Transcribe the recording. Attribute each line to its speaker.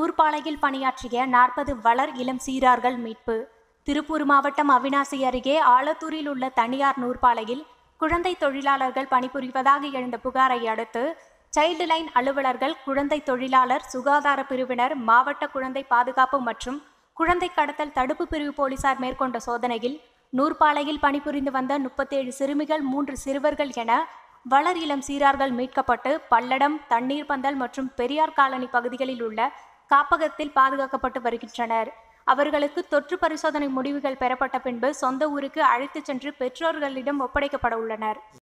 Speaker 1: நூற்பாலையில் பணியாற்றிய நாற்பது வளர் இளம் சீரார்கள் மீட்பு திருப்பூர் மாவட்டம் அவினாசி அருகே ஆலத்தூரில் உள்ள தனியார் நூற்பாலையில் குழந்தை தொழிலாளர்கள் பணிபுரிவதாக எழுந்த புகாரை அடுத்து சைல்டு லைன் அலுவலர்கள் குழந்தை தொழிலாளர் சுகாதார பிரிவினர் மாவட்ட குழந்தை பாதுகாப்பு மற்றும் குழந்தை கடத்தல் தடுப்பு பிரிவு போலீசார் மேற்கொண்ட சோதனையில் நூற்பாலையில் பணிபுரிந்து வந்த முப்பத்தேழு சிறுமிகள் மூன்று சிறுவர்கள் என வளர் இளம் சீரார்கள் மீட்கப்பட்டு பல்லடம் தண்ணீர் பந்தல் மற்றும் பெரியார் காலனி பகுதிகளில் உள்ள காப்பகத்தில் பாதுகாக்கப்பட்டு வருகின்றனர் அவர்களுக்கு தொற்று பரிசோதனை முடிவுகள் பெறப்பட்ட பின்பு சொந்த ஊருக்கு அழைத்துச் சென்று பெற்றோர்களிடம் ஒப்படைக்கப்பட உள்ளனர்